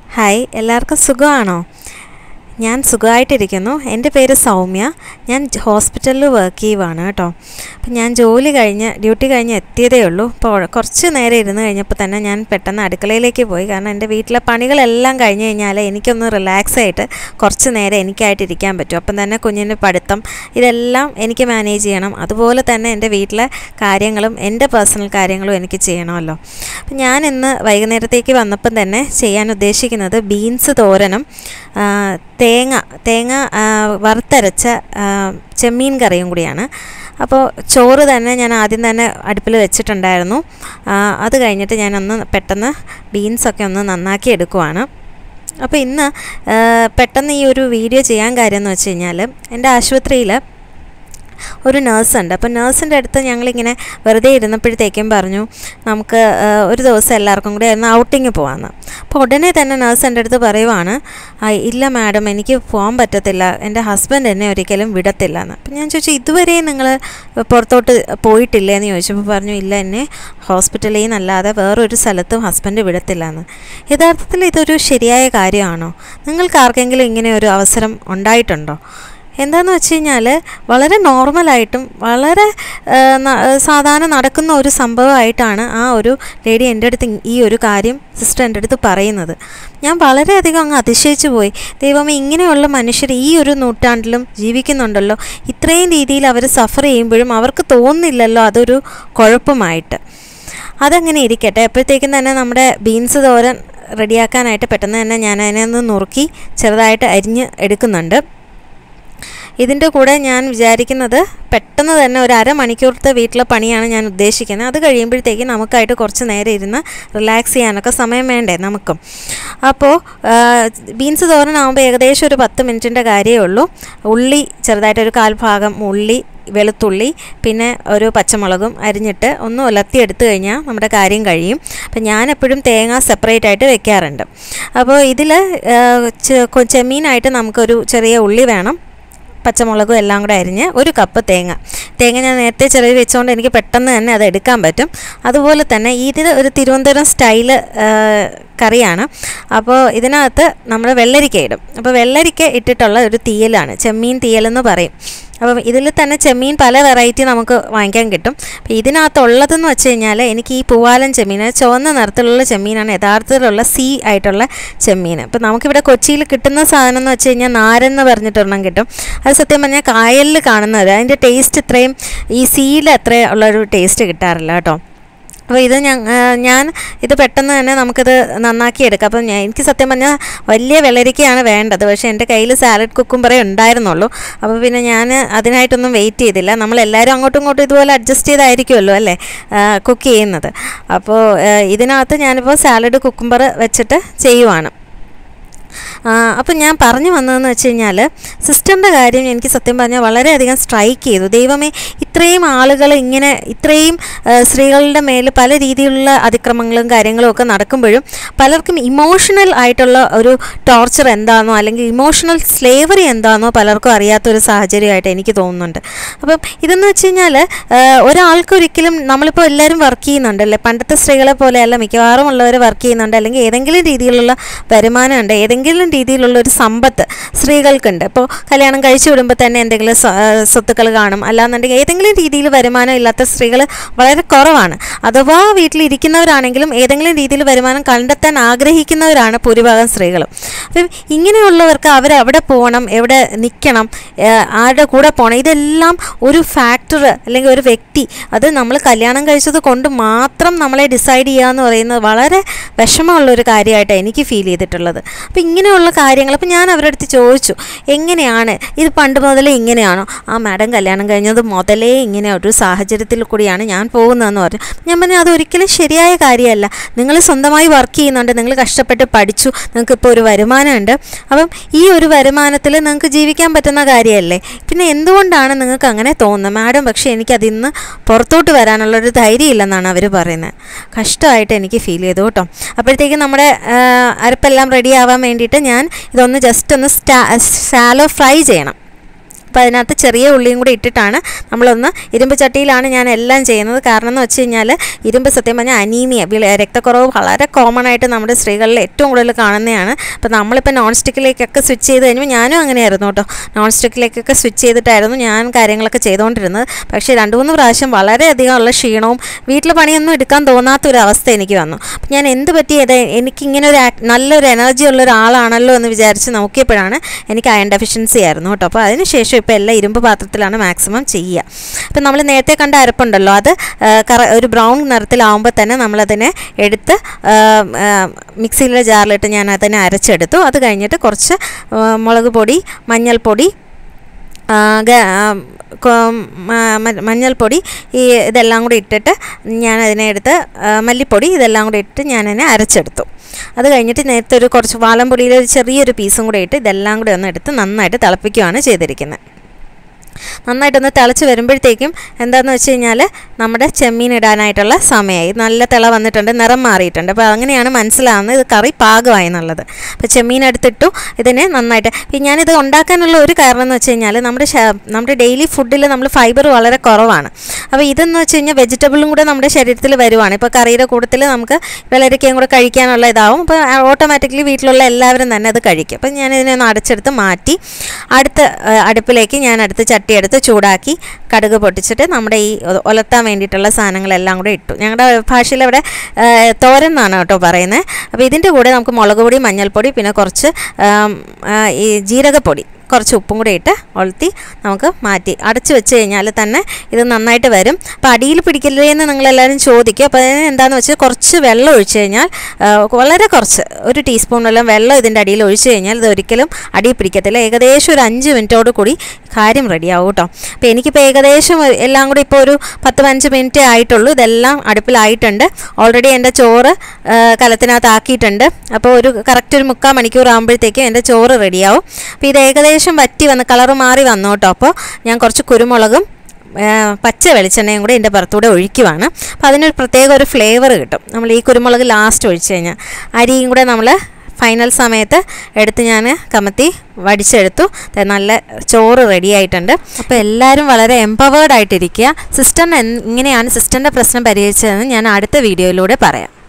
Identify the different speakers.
Speaker 1: hi എല്ലാവർക്കും സുഖമാണോ ഞാൻ സുഖമായിട്ടിരിക്കുന്നു എൻ്റെ പേര് സൗമ്യ ഞാൻ ജ- ഹോസ്പിറ്റലിൽ വർക്ക് ചെയ്യുവാണ് കേട്ടോ അപ്പം ഞാൻ ജോലി കഴിഞ്ഞ് ഡ്യൂട്ടി കഴിഞ്ഞ് എത്തിയതേ ഉള്ളൂ അപ്പോൾ കുറച്ച് നേരം ഇരുന്ന് കഴിഞ്ഞപ്പോൾ തന്നെ ഞാൻ പെട്ടെന്ന് അടുക്കളയിലേക്ക് പോയി കാരണം എൻ്റെ വീട്ടിലെ പണികളെല്ലാം കഴിഞ്ഞ് കഴിഞ്ഞാൽ എനിക്കൊന്ന് റിലാക്സ് ആയിട്ട് കുറച്ച് നേരം എനിക്കായിട്ട് ഇരിക്കാൻ പറ്റും അപ്പം തന്നെ കുഞ്ഞിൻ്റെ പഠിത്തം ഇതെല്ലാം എനിക്ക് മാനേജ് ചെയ്യണം അതുപോലെ തന്നെ എൻ്റെ വീട്ടിലെ കാര്യങ്ങളും എൻ്റെ പേഴ്സണൽ കാര്യങ്ങളും എനിക്ക് ചെയ്യണമല്ലോ അപ്പം ഞാൻ ഇന്ന് വൈകുന്നേരത്തേക്ക് വന്നപ്പം തന്നെ ചെയ്യാൻ ഉദ്ദേശിക്കുന്നത് ബീൻസ് തോരനും ആ, തേങ്ങ തേങ്ങ ആ, വറുത്തരച്ച ആ, ചെമ്മീൻ കറിയും കൂടിയാണ് അപ്പോൾ ചോറ് തന്നെ ഞാൻ ആദ്യം തന്നെ അടുപ്പിൽ വെച്ചിട്ടുണ്ടായിരുന്നു ആ, അത് കഴിഞ്ഞിട്ട് ഞാനൊന്ന് പെട്ടെന്ന് ബീൻസൊക്കെ ഒന്ന് നന്നാക്കി എടുക്കുവാണ് അപ്പോൾ ഇന്ന് ആ, പെട്ടെന്ന് ഈ ഒരു വീഡിയോ ചെയ്യാൻ കാര്യം എന്ന് വെച്ച് കഴിഞ്ഞാൽ എൻ്റെ ആശുപത്രിയിൽ ഒരു നേഴ്സുണ്ട് അപ്പോൾ നേഴ്സിൻ്റെ അടുത്ത് ഞങ്ങളിങ്ങനെ വെറുതെ ഇരുന്നപ്പോഴത്തേക്കും പറഞ്ഞു നമുക്ക് ആ, ഒരു ദിവസം എല്ലാവർക്കും കൂടി ഒന്ന് ഔട്ടിങ് പോകാമെന്ന് അപ്പോൾ ഉടനെ തന്നെ നേഴ്സ് എൻ്റെ അടുത്ത് പറയുവാണ് "ആ, ഇല്ല മാഡം എനിക്ക് പോകാൻ പറ്റത്തില്ല എൻ്റെ ഹസ്ബൻഡ് എന്നെ ഒരിക്കലും വിടത്തില്ല എന്ന് അപ്പം ഞാൻ ചോദിച്ചു ഇതുവരെ നിങ്ങൾ പുറത്തോട്ട് പോയിട്ടില്ലേ എന്ന് ചോദിച്ചപ്പോൾ പറഞ്ഞു ഇല്ല എന്നെ ഹോസ്പിറ്റലിൽ നിന്നല്ലാതെ വേറൊരു സ്ഥലത്തും ഹസ്ബൻഡ് വിടത്തില്ല എന്ന് യഥാർത്ഥത്തിൽ ഇതൊരു ശരിയായ കാര്യമാണോ നിങ്ങൾക്ക് ആർക്കെങ്കിലും ഇങ്ങനെ ഒരു അവസരം ഉണ്ടായിട്ടുണ്ടോ എന്താണെന്ന് വെച്ച് കഴിഞ്ഞാൽ വളരെ നോർമലായിട്ടും വളരെ ആ, ന- സാധാരണ നടക്കുന്ന ഒരു സംഭവമായിട്ടാണ് ആ ഒരു ലേഡി എൻ്റെ അടുത്ത് ഈ ഒരു കാര്യം സിസ്റ്റർ എൻ്റെ അടുത്ത് പറയുന്നത് ഞാൻ വളരെയധികം അങ്ങ് അതിശയിച്ചു പോയി ദൈവമേ ഇങ്ങനെയുള്ള മനുഷ്യർ ഈ ഒരു നൂറ്റാണ്ടിലും ജീവിക്കുന്നുണ്ടല്ലോ ഇത്രയും രീതിയിൽ അവർ സഫർ ചെയ്യുമ്പോഴും അവർക്ക് തോന്നുന്നില്ലല്ലോ അതൊരു കുഴപ്പമായിട്ട് അതങ്ങനെ ഇരിക്കട്ടെ അപ്പോഴത്തേക്കും തന്നെ നമ്മുടെ ബീൻസ് തോരൻ റെഡിയാക്കാനായിട്ട് പെട്ടെന്ന് തന്നെ ഞാൻ അതിനെ ഒന്ന് നുറുക്കി ചെറുതായിട്ട് അരിഞ്ഞ് എടുക്കുന്നുണ്ട് ഇതിൻ്റെ കൂടെ ഞാൻ വിചാരിക്കുന്നത് പെട്ടെന്ന് തന്നെ ഒരു അരമണിക്കൂറത്തെ വീട്ടിലെ പണിയാണ് ഞാൻ ഉദ്ദേശിക്കുന്നത് അത് കഴിയുമ്പോഴത്തേക്ക് നമുക്കായിട്ട് കുറച്ച് നേരം ഇരുന്ന് റിലാക്സ് ചെയ്യാനൊക്കെ സമയം വേണ്ടേ നമുക്കും അപ്പോൾ ബീൻസ് തോരനാകുമ്പോൾ ഏകദേശം ഒരു പത്ത് മിനിറ്റിൻ്റെ കാര്യമേ ഉള്ളൂ ഉള്ളി ചെറുതായിട്ട് ഒരു കാൽ ഭാഗം ഉള്ളി വെളുത്തുള്ളി പിന്നെ ഒരു പച്ചമുളകും അരിഞ്ഞിട്ട് ഒന്ന് ഉലർത്തി എടുത്തു കഴിഞ്ഞാൽ നമ്മുടെ കാര്യം കഴിയും അപ്പം ഞാൻ എപ്പോഴും തേങ്ങ സെപ്പറേറ്റ് ആയിട്ട് വെക്കാറുണ്ട് അപ്പോൾ ഇതിൽ ചെമ്മീനായിട്ട് നമുക്കൊരു ചെറിയ ഉള്ളി വേണം പച്ചമുളകും എല്ലാം കൂടെ അരിഞ്ഞ് ഒരു കപ്പ് തേങ്ങ തേങ്ങ ഞാൻ നേരത്തെ ചിലവ് വെച്ചുകൊണ്ട് എനിക്ക് പെട്ടെന്ന് തന്നെ അത് എടുക്കാൻ പറ്റും അതുപോലെ തന്നെ ഇതിൽ ഒരു തിരുവനന്തപുരം സ്റ്റൈല് കറിയാണ് അപ്പോൾ ഇതിനകത്ത് നമ്മൾ വെള്ളരിക്ക ഇടും അപ്പോൾ വെള്ളരിക്ക ഇട്ടിട്ടുള്ള ഒരു തീയലാണ് ചെമ്മീൻ തീയലെന്ന് പറയും അപ്പം ഇതിൽ തന്നെ ചെമ്മീൻ പല വെറൈറ്റി നമുക്ക് വാങ്ങിക്കാൻ കിട്ടും അപ്പോൾ ഇതിനകത്തുള്ളതെന്ന് വെച്ച് കഴിഞ്ഞാൽ എനിക്ക് ഈ പൂവാലൻ ചെമ്മീൻ അത് ചുവന്ന നിറത്തിലുള്ള ചെമ്മീനാണ് യഥാർത്ഥത്തിലുള്ള സീ ആയിട്ടുള്ള ചെമ്മീൻ അപ്പോൾ നമുക്കിവിടെ കൊച്ചിയിൽ കിട്ടുന്ന സാധനം എന്ന് വെച്ച് കഴിഞ്ഞാൽ നാരെന്ന് പറഞ്ഞിട്ടൊരെണ്ണം കിട്ടും അത് സത്യം പറഞ്ഞാൽ കായലിൽ കാണുന്നത് അതിൻ്റെ ടേസ്റ്റ് ഇത്രയും ഈ സീയിൽ അത്ര ഉള്ളൊരു ടേസ്റ്റ് കിട്ടാറില്ല കേട്ടോ അപ്പോൾ ഇത് ഞാൻ ഞാൻ ഇത് പെട്ടെന്ന് തന്നെ നമുക്കിത് നന്നാക്കി എടുക്കാം അപ്പം ഞാൻ എനിക്ക് സത്യം പറഞ്ഞാൽ വലിയ വെള്ളരിക്കയാണ് വേണ്ടത് പക്ഷേ എൻ്റെ കയ്യിൽ സാലഡ് കുക്കുംബറേ ഉണ്ടായിരുന്നുള്ളൂ അപ്പോൾ പിന്നെ ഞാൻ അതിനായിട്ടൊന്നും വെയിറ്റ് ചെയ്തില്ല നമ്മളെല്ലാവരും അങ്ങോട്ടും ഇങ്ങോട്ടും ഇതുപോലെ അഡ്ജസ്റ്റ് ചെയ്തായിരിക്കുമല്ലോ അല്ലേ കുക്ക് ചെയ്യുന്നത് അപ്പോൾ ഇതിനകത്ത് ഞാനിപ്പോൾ സാലഡ് കുക്കുംബർ വെച്ചിട്ട് ചെയ്യുവാണ് അപ്പം ഞാൻ പറഞ്ഞു വന്നതെന്ന് വെച്ച് കഴിഞ്ഞാൽ സിസ്റ്ററിൻ്റെ കാര്യം എനിക്ക് സത്യം പറഞ്ഞാൽ വളരെയധികം സ്ട്രൈക്ക് ചെയ്തു ദൈവമേ ഇത്രയും ആളുകൾ ഇങ്ങനെ ഇത്രയും ആ, സ്ത്രീകളുടെ മേൽ പല രീതിയിലുള്ള അതിക്രമങ്ങളും കാര്യങ്ങളും ഒക്കെ നടക്കുമ്പോഴും പലർക്കും ഇമോഷണൽ ആയിട്ടുള്ള ഒരു ടോർച്ചർ എന്താണെന്നോ അല്ലെങ്കിൽ ഇമോഷണൽ സ്ലേവറി എന്താണെന്നോ പലർക്കും അറിയാത്തൊരു സാഹചര്യമായിട്ട് എനിക്ക് തോന്നുന്നുണ്ട് അപ്പം ഇതെന്ന് വെച്ച് കഴിഞ്ഞാൽ ഒരാൾക്ക് ഒരിക്കലും നമ്മളിപ്പോൾ എല്ലാവരും വർക്ക് ചെയ്യുന്നുണ്ടല്ലേ പണ്ടത്തെ സ്ത്രീകളെ പോലെയല്ല മിക്കവാറും ഉള്ളവർ വർക്ക് ചെയ്യുന്നുണ്ട് അല്ലെങ്കിൽ ഏതെങ്കിലും രീതിയിലുള്ള വരുമാനമുണ്ട് ഏതെങ്കിലും രീതിയിലുള്ള ഒരു സമ്പത്ത് സ്ത്രീകൾക്കുണ്ട് ഇപ്പോൾ കല്യാണം കഴിച്ചു വിടുമ്പോൾ തന്നെ എന്തെങ്കിലും സ്വ- ആ, സ്വത്തുക്കൾ കാണും അല്ലാന്നുണ്ടെങ്കിൽ ഏതെങ്കിലും രീതിയിൽ വരുമാനം ഇല്ലാത്ത സ്ത്രീകൾ വളരെ കുറവാണ് അഥവാ വീട്ടിലിരിക്കുന്നവരാണെങ്കിലും ഏതെങ്കിലും രീതിയിൽ വരുമാനം കണ്ടെത്താൻ ആഗ്രഹിക്കുന്നവരാണ് ഭൂരിഭാഗം സ്ത്രീകളും അപ്പം ഇങ്ങനെയുള്ളവർക്ക് അവർ എവിടെ പോകണം എവിടെ നിൽക്കണം ഏഹ് ആരുടെ കൂടെ പോകണം ഇതെല്ലാം ഒരു ഫാക്ടർ അല്ലെങ്കിൽ ഒരു വ്യക്തി അത് നമ്മൾ കല്യാണം കഴിച്ചത് കൊണ്ട് മാത്രം നമ്മളെ ഡിസൈഡ് ചെയ്യുക എന്ന് പറയുന്നത് വളരെ വിഷമമുള്ള ഒരു കാര്യമായിട്ടാണ് എനിക്ക് ഫീൽ ചെയ്തിട്ടുള്ളത് അപ്പോൾ ഇങ്ങനെയുള്ള കാര്യങ്ങൾ അപ്പോൾ ഞാൻ അവരുടെ അടുത്ത് ചോദിച്ചു എങ്ങനെയാണ് ഇത് പണ്ട് മുതലേ ഇങ്ങനെയാണോ ആ മാഡം കല്യാണം കഴിഞ്ഞത് മുതലേ ഇങ്ങനെ ഒരു സാഹചര്യത്തിൽ കൂടിയാണ് ഞാൻ പോകുന്നതെന്ന് പറഞ്ഞു ഞാൻ പറഞ്ഞു അത് ഒരിക്കലും ശരിയായ കാര്യമല്ല നിങ്ങൾ സ്വന്തമായി വർക്ക് ചെയ്യുന്നുണ്ട് നിങ്ങൾ കഷ്ടപ്പെട്ട് പഠിച്ചു നിങ്ങൾക്ക് ഇപ്പോൾ ഒരു വരുമാനമുണ്ട് അപ്പം ഈ ഒരു വരുമാനത്തിൽ നിങ്ങൾക്ക് ജീവിക്കാൻ പറ്റുന്ന കാര്യമല്ലേ പിന്നെ എന്തുകൊണ്ടാണ് നിങ്ങൾക്ക് അങ്ങനെ തോന്നുന്നത് മാഡം പക്ഷേ എനിക്കതിന്ന് പുറത്തോട്ട് വരാനുള്ളൊരു ധൈര്യം ഇല്ലെന്നാണ് അവർ പറയുന്നത് കഷ്ടമായിട്ട് എനിക്ക് ഫീൽ ചെയ്തു കേട്ടോ അപ്പോഴത്തേക്കും നമ്മുടെ ആ, അരപ്പെല്ലാം റെഡി ആവാൻ വേണ്ടിയിട്ട് ഞാൻ ഇതൊന്ന് ജസ്റ്റ് ഒന്ന് സ്റ്റാ സാലോ ഫ്രൈ ചെയ്യണം അപ്പോൾ അതിനകത്ത് ചെറിയ ഉള്ളിയും കൂടി ഇട്ടിട്ടാണ് നമ്മളൊന്ന് ഇരുമ്പ് ചട്ടിയിലാണ് ഞാൻ എല്ലാം ചെയ്യുന്നത് കാരണം എന്ന് വെച്ച് കഴിഞ്ഞാൽ ഇരുമ്പ് സത്യം പറഞ്ഞാൽ അനീമിയ വിള- രക്തക്കുറവ് വളരെ കോമൺ ആയിട്ട് നമ്മുടെ സ്ത്രീകളിൽ ഏറ്റവും കൂടുതൽ കാണുന്നതാണ് അപ്പോൾ നമ്മളിപ്പോൾ നോൺ സ്റ്റിക്കിലേക്കൊക്കെ സ്വിച്ച് ചെയ്ത് കഴിയുമ്പോൾ ഞാനും അങ്ങനെയായിരുന്നു കേട്ടോ നോൺ സ്റ്റിക്കിലേക്കൊക്കെ സ്വിച്ച് ചെയ്തിട്ടായിരുന്നു ഞാൻ കാര്യങ്ങളൊക്കെ ചെയ്തുകൊണ്ടിരുന്നത് പക്ഷേ രണ്ട് മൂന്ന് പ്രാവശ്യം വളരെയധികം ഉള്ള ക്ഷീണവും വീട്ടിൽ പണിയൊന്നും എടുക്കാൻ തോന്നാത്തൊരവസ്ഥ എനിക്ക് വന്നു അപ്പം ഞാൻ എന്ത് പറ്റിയത് എനിക്കിങ്ങനെ ഒരു ആക്- നല്ലൊരു എനർജി ഉള്ള ഒരാളാണല്ലോ എന്ന് വിചാരിച്ച് നോക്കിയപ്പോഴാണ് എനിക്ക് അയൺ ഡെഫിഷ്യൻസി ആയിരുന്നു കേട്ടോ അപ്പോൾ അതിനുശേഷം ഇപ്പോൾ എല്ലാം ഇരുമ്പ് പാത്രത്തിലാണ് മാക്സിമം ചെയ്യുക അപ്പം നമ്മൾ നേരത്തെ കണ്ട അരപ്പുണ്ടല്ലോ അത് ആ, കറ ഒരു ബ്രൗൺ നിറത്തിലാവുമ്പോൾ തന്നെ നമ്മളതിനെ എടുത്ത് ആ, ആ, മിക്സിയിലെ ജാറിലിട്ട് ഞാൻ അതിനെ അരച്ചെടുത്തു അത് കഴിഞ്ഞിട്ട് കുറച്ച് ആ, മുളക് പൊടി മഞ്ഞൾപ്പൊടി ആ, ഗ- ആ, കൊ- മ- മ- മഞ്ഞൾപ്പൊടി ഈ ഇതെല്ലാം കൂടി ഇട്ടിട്ട് ഞാൻ അതിനെ എടുത്ത് ആ, മല്ലിപ്പൊടി ഇതെല്ലാം കൂടി ഇട്ട് ഞാനതിനെ അരച്ചെടുത്തു അത് കഴിഞ്ഞിട്ട് നേരത്തെ ഒരു കുറച്ച് വാളംപൊടിയിൽ ഒരു ചെറിയൊരു പീസും കൂടി ഇട്ട് ഇതെല്ലാം കൂടി ഒന്ന് എടുത്ത് നന്നായിട്ട് തിളപ്പിക്കുകയാണ് ചെയ്തിരിക്കുന്നത് നന്നായിട്ടൊന്ന് തിളച്ച് വരുമ്പോഴത്തേക്കും എന്താണെന്ന് വെച്ച് കഴിഞ്ഞാൽ നമ്മുടെ ചെമ്മീൻ ഇടാനായിട്ടുള്ള സമയമായി നല്ല തിള വന്നിട്ടുണ്ട് നിറം മാറിയിട്ടുണ്ട് അപ്പോൾ അങ്ങനെയാണ് മനസ്സിലാവുന്നത് ഇത് കറി പാകമായി എന്നുള്ളത് അപ്പോൾ ചെമ്മീൻ എടുത്തിട്ടു ഇതിനെ നന്നായിട്ട് പിന്നെ ഞാനിത് ഉണ്ടാക്കാനുള്ള ഒരു കാരണം എന്ന് വെച്ച് കഴിഞ്ഞാൽ നമ്മുടെ ശ- നമ്മുടെ ഡെയിലി ഫുഡിൽ നമ്മൾ ഫൈബർ വളരെ കുറവാണ് അപ്പോൾ ഇതെന്ന് വെച്ച് കഴിഞ്ഞാൽ വെജിറ്റബിളും കൂടെ നമ്മുടെ ശരീരത്തിൽ വരുവാണ് ഇപ്പോൾ കറിയുടെ കൂട്ടത്തിൽ നമുക്ക് വെള്ളരിക്കയും കൂടെ കഴിക്കാനുള്ള ഇതാവും അപ്പോൾ ഓട്ടോമാറ്റിക്കലി വീട്ടിലുള്ള എല്ലാവരും തന്നെ അത് കഴിക്കും അപ്പം ഞാൻ ഇതിനെ ഒന്ന് അടച്ചെടുത്ത് മാറ്റി അടുത്ത ആ, അടുപ്പിലേക്ക് ഞാൻ അടുത്ത് ചട്ടി എടുത്ത് ചൂടാക്കി കടുക് പൊട്ടിച്ചിട്ട് നമ്മുടെ ഈ ഒ- ഒലത്താൻ വേണ്ടിയിട്ടുള്ള സാധനങ്ങളെല്ലാം കൂടെ ഇട്ടു ഞങ്ങളുടെ ഭാഷയിൽ അവിടെ ആ, തോരൻ എന്നാണ് കേട്ടോ പറയുന്നത് അപ്പോൾ ഇതിൻ്റെ കൂടെ നമുക്ക് മുളക് പൊടി മഞ്ഞൾപ്പൊടി പിന്നെ കുറച്ച് ആം, ആ, ഈ ജീരകപ്പൊടി കുറച്ച് ഉപ്പും കൂടെ ഇട്ട് ഒളുത്തി നമുക്ക് മാറ്റി അടച്ച് വെച്ച് കഴിഞ്ഞാൽ തന്നെ ഇത് നന്നായിട്ട് വരും അപ്പോൾ അടിയിൽ പിടിക്കില്ലേ എന്ന് നിങ്ങളെല്ലാവരും ചോദിക്കും അപ്പോൾ അതിന് എന്താണെന്ന് വെച്ചാൽ കുറച്ച് വെള്ളം ഒഴിച്ച് കഴിഞ്ഞാൽ ആ, വളരെ കുറച്ച് ഒരു ടീസ്പൂൺ വെള്ളം വെള്ളം ഇതിൻ്റെ അടിയിൽ ഒഴിച്ച് കഴിഞ്ഞാൽ ഇത് ഒരിക്കലും അടിയിൽ പിടിക്കത്തില്ല ഏകദേശം ഒരു അഞ്ച് മിനിറ്റോട് കൂടി കാര്യം റെഡിയാവും കേട്ടോ അപ്പോൾ എനിക്കിപ്പോൾ ഏകദേശം ഒരു- എല്ലാം കൂടി ഇപ്പോൾ ഒരു പത്ത് പതിനഞ്ച് മിനിറ്റേ ആയിട്ടുള്ളൂ ഇതെല്ലാം അടുപ്പിലായിട്ടുണ്ട് ഓൾറെഡി എൻ്റെ ചോറ് ആ, കലത്തിനകത്ത് ആക്കിയിട്ടുണ്ട് അപ്പോൾ ഒരു കറക്റ്റ് ഒരു മുക്കാൽ മണിക്കൂർ ആകുമ്പോഴത്തേക്കും എൻ്റെ ചോറ് റെഡിയാവും അപ്പോൾ ഇത് ഏകദേശം വറ്റി വന്ന് കളറ് മാറി വന്നു കേട്ടോ അപ്പോൾ ഞാൻ കുറച്ച് കുരുമുളകും ആ, പച്ച വെളിച്ചെണ്ണയും കൂടി ഇതിൻ്റെ പുറത്തൂടെ ഒഴിക്കുവാണ് അപ്പോൾ അതിനൊരു പ്രത്യേക ഒരു ഫ്ലേവർ കിട്ടും നമ്മൾ ഈ കുരുമുളക് ലാസ്റ്റ് ഒഴിച്ച് കഴിഞ്ഞാൽ അരിയും കൂടെ നമ്മൾ ഫൈനൽ സമയത്ത് എടുത്ത് ഞാൻ കമത്തി വടിച്ചെടുത്തു ദേ നല്ല ചോറ് റെഡി ആയിട്ടുണ്ട് അപ്പോൾ എല്ലാവരും വളരെ എംപവേർഡ് ആയിട്ടിരിക്കുക സിസ്റ്ററിന് ഇങ്ങനെയാണ് സിസ്റ്ററിൻ്റെ പ്രശ്നം പരിഹരിച്ചതെന്ന് ഞാൻ അടുത്ത വീഡിയോയിലൂടെ പറയാം